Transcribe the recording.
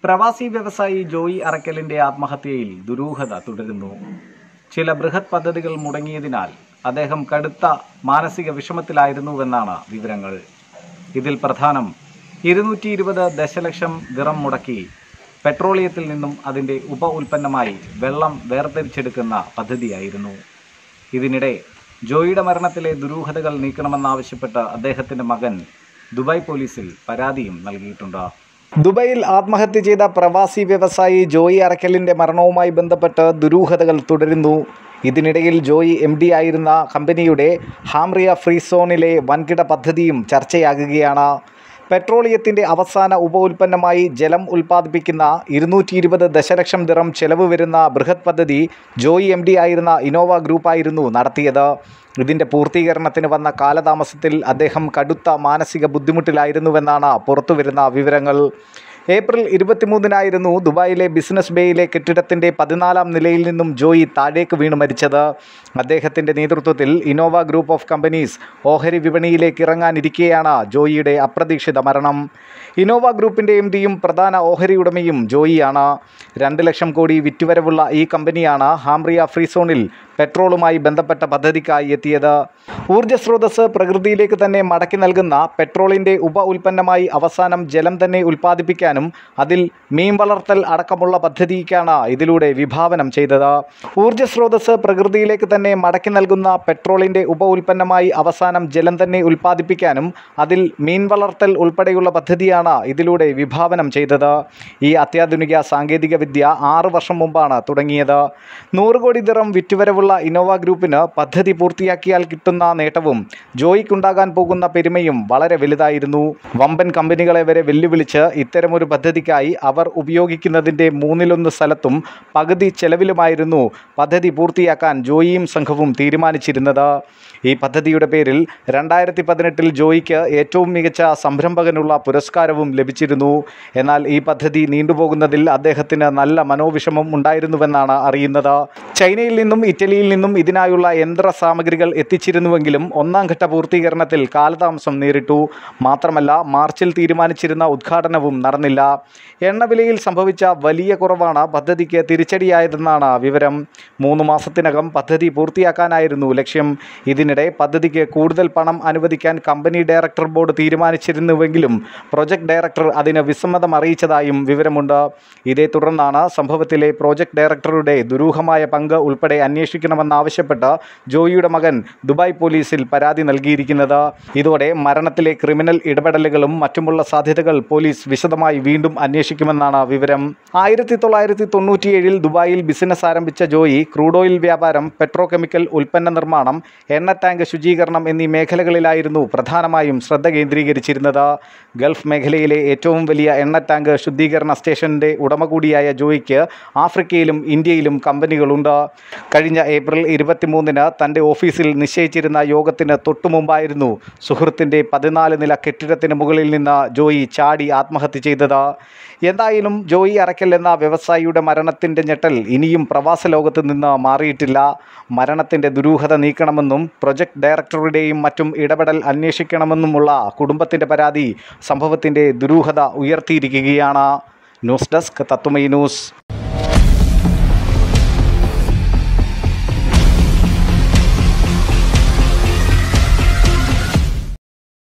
പ്രവാസി വ്യവസായി ജോയി അറക്കലിന്റെ ആത്മഹത്യയിൽ ദുരൂഹത തുടരുന്നു ചില ബൃഹത് പദ്ധതികൾ മുടങ്ങിയതിനാൽ അദ്ദേഹം കടുത്ത മാനസിക വിഷമത്തിലായിരുന്നുവെന്നാണ് വിവരങ്ങൾ ഇതിൽ പ്രധാനം ഇരുന്നൂറ്റി ഇരുപത് ദശലക്ഷം ദിറം മുടക്കി പെട്രോളിയത്തിൽ നിന്നും അതിന്റെ ഉപ ഉൽപ്പന്നമായി വെള്ളം വേർതിരിച്ചെടുക്കുന്ന പദ്ധതിയായിരുന്നു ഇതിനിടെ ജോയിയുടെ മരണത്തിലെ ദുരൂഹതകൾ നീക്കണമെന്നാവശ്യപ്പെട്ട് അദ്ദേഹത്തിന്റെ മകൻ ദുബായ് പോലീസിൽ പരാതിയും നൽകിയിട്ടുണ്ട് ദുബൈയിൽ ആത്മഹത്യ ചെയ്ത പ്രവാസി വ്യവസായി ജോയി അറക്കലിന്റെ മരണവുമായി ബന്ധപ്പെട്ട് ദുരൂഹതകൾ തുടരുന്നു ഇതിനിടയിൽ ജോയി എം ഡി ആയിരുന്ന കമ്പനിയുടെ ഹാംറിയ ഫ്രീ സോണിലെ വൻകിട പദ്ധതിയും ചർച്ചയാകുകയാണ് പെട്രോളിയത്തിൻ്റെ അവസാന ഉപ ഉൽപ്പന്നമായി ജലം ഉൽപ്പാദിപ്പിക്കുന്ന ഇരുന്നൂറ്റി ഇരുപത് ദശലക്ഷം ദിറം ചെലവ് വരുന്ന ബൃഹത് പദ്ധതി ജോയി എം ഡി ആയിരുന്ന ഇനോവ ഗ്രൂപ്പായിരുന്നു നടത്തിയത് ഇതിൻ്റെ പൂർത്തീകരണത്തിന് വന്ന കാലതാമസത്തിൽ അദ്ദേഹം കടുത്ത മാനസിക ബുദ്ധിമുട്ടിലായിരുന്നുവെന്നാണ് പുറത്തുവരുന്ന വിവരങ്ങൾ ഏപ്രിൽ ഇരുപത്തിമൂന്നിനായിരുന്നു ദുബായിലെ ബിസിനസ് ബേയിലെ കെട്ടിടത്തിൻ്റെ പതിനാലാം നിലയിൽ നിന്നും ജോയി താഴേക്ക് വീണ് മരിച്ചത് അദ്ദേഹത്തിൻ്റെ നേതൃത്വത്തിൽ ഇനോവ ഗ്രൂപ്പ് ഓഫ് കമ്പനീസ് ഓഹരി വിപണിയിലേക്ക് ഇറങ്ങാനിരിക്കെയാണ് ജോയിയുടെ അപ്രതീക്ഷിത മരണം ഇനോവ ഗ്രൂപ്പിൻ്റെ എം ഡിയും പ്രധാന ഓഹരി ഉടമയും ജോയിയാണ് രണ്ട് ലക്ഷം കോടി വിറ്റുവരവുള്ള ഈ കമ്പനിയാണ് ഹാംറിയ ഫ്രീ സോണിൽ പെട്രോളുമായി ബന്ധപ്പെട്ട പദ്ധതിക്കായി എത്തിയത് ഊർജ്ജ സ്രോതസ് പ്രകൃതിയിലേക്ക് തന്നെ മടക്കി നൽകുന്ന പെട്രോളിൻ്റെ ഉപ ഉൽപ്പന്നമായി അവസാനം ജലം തന്നെ ഉൽപ്പാദിപ്പിക്കാനും അതിൽ മീൻ വളർത്തൽ അടക്കമുള്ള പദ്ധതിക്കാണ് ഇതിലൂടെ വിഭാവനം ചെയ്തത് ഊർജ്ജ സ്രോതസ് പ്രകൃതിയിലേക്ക് തന്നെ മടക്കി നൽകുന്ന പെട്രോളിൻ്റെ ഉപ ഉൽപ്പന്നമായി അവസാനം ജലം തന്നെ ഉൽപ്പാദിപ്പിക്കാനും അതിൽ മീൻ വളർത്തൽ ഉൾപ്പെടെയുള്ള പദ്ധതിയാണ് ഇതിലൂടെ വിഭാവനം ചെയ്തത് ഈ അത്യാധുനിക സാങ്കേതിക വിദ്യ ആറ് വർഷം മുമ്പാണ് തുടങ്ങിയത് നൂറ് കോടി ദിറം വിറ്റുവരവുള്ള ഇന്നോവ ഗ്രൂപ്പിന് പദ്ധതി പൂർത്തിയാക്കിയാൽ കിട്ടുന്ന നേട്ടവും ജോയിക്കുണ്ടാകാൻ പോകുന്ന പെരുമയും വളരെ വലുതായിരുന്നു വമ്പൻ കമ്പനികളെ വരെ വെല്ലുവിളിച്ച് ഇത്തരമൊരു പദ്ധതിക്കായി അവർ ഉപയോഗിക്കുന്നതിൻ്റെ മൂന്നിലൊന്ന് സ്ഥലത്തും പകുതി ചെലവിലുമായിരുന്നു പദ്ധതി പൂർത്തിയാക്കാൻ ജോയിയും സംഘവും തീരുമാനിച്ചിരുന്നത് ഈ പദ്ധതിയുടെ പേരിൽ രണ്ടായിരത്തി പതിനെട്ടിൽ ജോയിക്ക് ഏറ്റവും മികച്ച സംരംഭകനുള്ള പുരസ്കാരവും ലഭിച്ചിരുന്നു എന്നാൽ ഈ പദ്ധതി നീണ്ടുപോകുന്നതിൽ അദ്ദേഹത്തിന് നല്ല മനോവിഷമം ഉണ്ടായിരുന്നുവെന്നാണ് അറിയുന്നത് ചൈനയിൽ നിന്നും ഇറ്റലിയിൽ നിന്നും ഇതിനായുള്ള യന്ത്ര സാമഗ്രികൾ എത്തിച്ചിരുന്നുവെങ്കിലും ഒന്നാം ഘട്ട പൂർത്തീകരണത്തിൽ കാലതാമസം നേരിട്ടു മാത്രമല്ല മാർച്ചിൽ തീരുമാനിച്ചിരുന്ന ഉദ്ഘാടനവും നടന്നില്ല എണ്ണവിലയിൽ സംഭവിച്ച വലിയ കുറവാണ് പദ്ധതിക്ക് തിരിച്ചടിയായതെന്നാണ് വിവരം മൂന്ന് മാസത്തിനകം പദ്ധതി പൂർത്തിയാക്കാനായിരുന്നു ലക്ഷ്യം ഇതിനിടെ പദ്ധതിക്ക് കൂടുതൽ പണം അനുവദിക്കാൻ കമ്പനി ഡയറക്ടർ ബോർഡ് തീരുമാനിച്ചിരുന്നുവെങ്കിലും പ്രൊജക്ട് ഡയറക്ടർ അതിന് വിസമ്മതം അറിയിച്ചതായും വിവരമുണ്ട് ഇതേ തുടർന്നാണ് സംഭവത്തിലെ പ്രോജക്ട് ഡയറക്ടറുടെ ദുരൂഹമായ പങ്ക് ഉൾപ്പെടെ അന്വേഷിക്കണമെന്നാവശ്യപ്പെട്ട് ജോയിയുടെ മകൻ ദുബായ് പോലീസിൽ പരാതി നൽകിയിരിക്കുന്നത് ഇതോടെ മരണത്തിലെ ക്രിമിനൽ ഇടപെടലുകളും മറ്റുമുള്ള സാധ്യതകൾ പോലീസ് വിശദമായി വീണ്ടും അന്വേഷിക്കുമെന്നാണ് വിവരം ആയിരത്തി തൊള്ളായിരത്തി തൊണ്ണൂറ്റിയേഴിൽ ദുബായിൽ ബിസിനസ് ആരംഭിച്ച ജോയി ക്രൂഡ് ഓയിൽ വ്യാപാരം പെട്രോ കെമിക്കൽ ഉൽപ്പന്ന നിർമ്മാണം എണ്ണ ടാങ്ക് ശുചീകരണം എന്നീ മേഖലകളിലായിരുന്നു പ്രധാനമായും ശ്രദ്ധ കേന്ദ്രീകരിച്ചിരുന്നത് ഗൾഫ് മേഖലയിലെ ഏറ്റവും വലിയ എണ്ണ ടാങ്ക് ശുദ്ധീകരണ സ്റ്റേഷന്റെ ഉടമ കൂടിയായ ജോയിക്ക് ആഫ്രിക്കയിലും ഇന്ത്യയിലും കമ്പനികളുണ്ട് കഴിഞ്ഞ ഏപ്രിൽ ഇരുപത്തിമൂന്നിന് തൻ്റെ ഓഫീസിൽ നിശ്ചയിച്ചിരുന്ന യോഗത്തിന് തൊട്ടുമുമ്പായിരുന്നു സുഹൃത്തിൻ്റെ പതിനാല് നില കെട്ടിടത്തിന് മുകളിൽ നിന്ന് ജോയി ചാടി ആത്മഹത്യ ചെയ്തത് എന്തായാലും ജോയി അറക്കൽ എന്ന വ്യവസായിയുടെ മരണത്തിൻ്റെ ഞെട്ടൽ ഇനിയും പ്രവാസ ലോകത്ത് നിന്ന് മാറിയിട്ടില്ല മരണത്തിൻ്റെ ദുരൂഹത നീക്കണമെന്നും പ്രൊജക്ട് ഡയറക്ടറുടെയും മറ്റും ഇടപെടൽ അന്വേഷിക്കണമെന്നുമുള്ള കുടുംബത്തിൻ്റെ പരാതി സംഭവത്തിൻ്റെ ദുരൂഹത ഉയർത്തിയിരിക്കുകയാണ് ന്യൂസ് ഡെസ്ക് തത്തുമൈ ന്യൂസ്